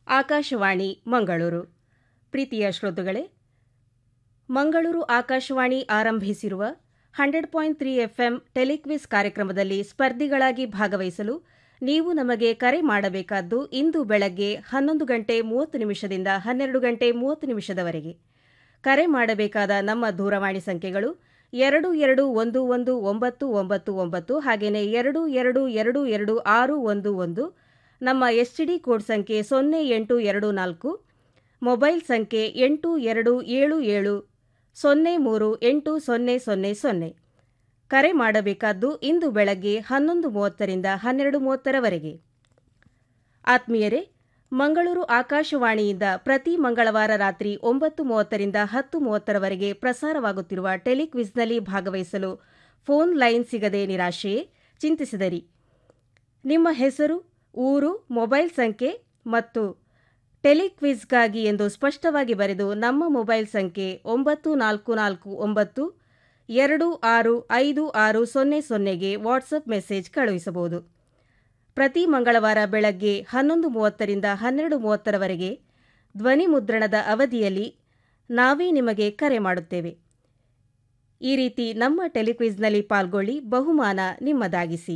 ಆಕಾಶವಾಣಿ ಮಂಗಳೂರು ಪ್ರೀತಿಯ ಶ್ರೋತೃಗಳೇ ಮಂಗಳೂರು ಆಕಾಶವಾಣಿ ಆರಂಭಿಸಿರುವ hundred point three FM telequiz ಕಾರ್ಯಕ್ರಮದಲ್ಲಿ ಸ್ಪರ್ಧಿಗಳಾಗಿ ಭಾಗವಹಿಸಲು ನೀವು ನಮಗೆ ಕರೆ ಮಾಡಬೇಕಾದ್ದು ಇಂದು ಬೆಳಗ್ಗೆ ಹನ್ನೊಂದು ಗಂಟೆ ಮೂವತ್ತು ನಿಮಿಷದಿಂದ ಹನ್ನೆರಡು ಗಂಟೆ ಮೂವತ್ತು ನಿಮಿಷದವರೆಗೆ ಕರೆ ಮಾಡಬೇಕಾದ ನಮ್ಮ ದೂರವಾಣಿ ಸಂಖ್ಯೆಗಳು ಎರಡು ಎರಡು ಒಂದು ಒಂದು ಒಂಬತ್ತು ಒಂಬತ್ತು ಒಂಬತ್ತು ಹಾಗೆಯೇ ಎರಡು ಎರಡು ಎರಡು ಎರಡು ಆರು ಒಂದು ಒಂದು ನಮ್ಮ ಎಸ್ಟಿಡಿ ಕೋಡ್ ಸಂಖ್ಯೆ ಸೊನ್ನೆ ಎಂಟು ಎರಡು ನಾಲ್ಕು ಮೊಬೈಲ್ ಸಂಖ್ಯೆ ಎಂಟು ಎರಡು ಏಳು ಏಳು ಸೊನ್ನೆ ಮೂರು ಎಂಟು ಸೊನ್ನೆ ಸೊನ್ನೆ ಸೊನ್ನೆ ಕರೆ ಮಾಡಬೇಕಾದ್ದು ಇಂದು ಬೆಳಗ್ಗೆ ಹನ್ನೊಂದು ಮೂವತ್ತರಿಂದ ಹನ್ನೆರಡು ಮೂವತ್ತರವರೆಗೆ ಆತ್ಮೀಯರೇ ಮಂಗಳೂರು ಆಕಾಶವಾಣಿಯಿಂದ ಪ್ರತಿ ಮಂಗಳವಾರ ರಾತ್ರಿ ಒಂಬತ್ತು ಮೂವತ್ತರಿಂದ ಹತ್ತು ಮೂವತ್ತರವರೆಗೆ ಪ್ರಸಾರವಾಗುತ್ತಿರುವ ಟೆಲಿಕ್ವಿಸ್ನಲ್ಲಿ ಭಾಗವಹಿಸಲು ಫೋನ್ ಲೈನ್ ಸಿಗದೆ ನಿರಾಶೆಯೇ ಚಿಂತಿಸಿದರಿ ನಿಮ್ಮ ಹೆಸರು ಊರು ಮೊಬೈಲ್ ಸಂಖ್ಯೆ ಮತ್ತು ಟೆಲಿಕ್ವಿಸ್ಗಾಗಿ ಎಂದು ಸ್ಪಷ್ಟವಾಗಿ ಬರೆದು ನಮ್ಮ ಮೊಬೈಲ್ ಸಂಖ್ಯೆ ಒಂಬತ್ತು ನಾಲ್ಕು ನಾಲ್ಕು ಒಂಬತ್ತು ಎರಡು ಆರು ಐದು ಆರು ಸೊನ್ನೆ ಸೊನ್ನೆಗೆ ವಾಟ್ಸಪ್ ಮೆಸೇಜ್ ಕಳುಹಿಸಬಹುದು ಪ್ರತಿ ಮಂಗಳವಾರ ಬೆಳಗ್ಗೆ ಹನ್ನೊಂದು ಮೂವತ್ತರಿಂದ ಹನ್ನೆರಡು ಮೂವತ್ತರವರೆಗೆ ಧ್ವನಿ ಮುದ್ರಣದ ಅವಧಿಯಲ್ಲಿ ನಾವೇ ನಿಮಗೆ ಕರೆ ಮಾಡುತ್ತೇವೆ ಈ ರೀತಿ ನಮ್ಮ ಟೆಲಿಕ್ವಿಸ್ನಲ್ಲಿ ಪಾಲ್ಗೊಳ್ಳಿ ಬಹುಮಾನ ನಿಮ್ಮದಾಗಿಸಿ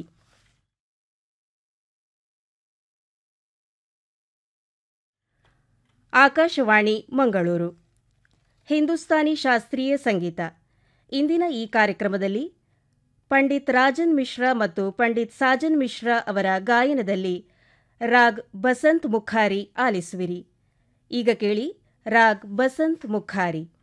ಆಕಾಶವಾಣಿ ಮಂಗಳೂರು ಹಿಂದೂಸ್ತಾನಿ ಶಾಸ್ತ್ರೀಯ ಸಂಗೀತ ಇಂದಿನ ಈ ಕಾರ್ಯಕ್ರಮದಲ್ಲಿ ಪಂಡಿತ್ ರಾಜನ್ ಮಿಶ್ರಾ ಮತ್ತು ಪಂಡಿತ್ ಸಾಜನ್ ಮಿಶ್ರಾ ಅವರ ಗಾಯನದಲ್ಲಿ ರಾಗ್ ಬಸಂತ್ ಮುಖಾರಿ ಆಲಿಸುವಿರಿ ಈಗ ಕೇಳಿ ರಾಗ್ ಬಸಂತ್ ಮುಖಾರಿ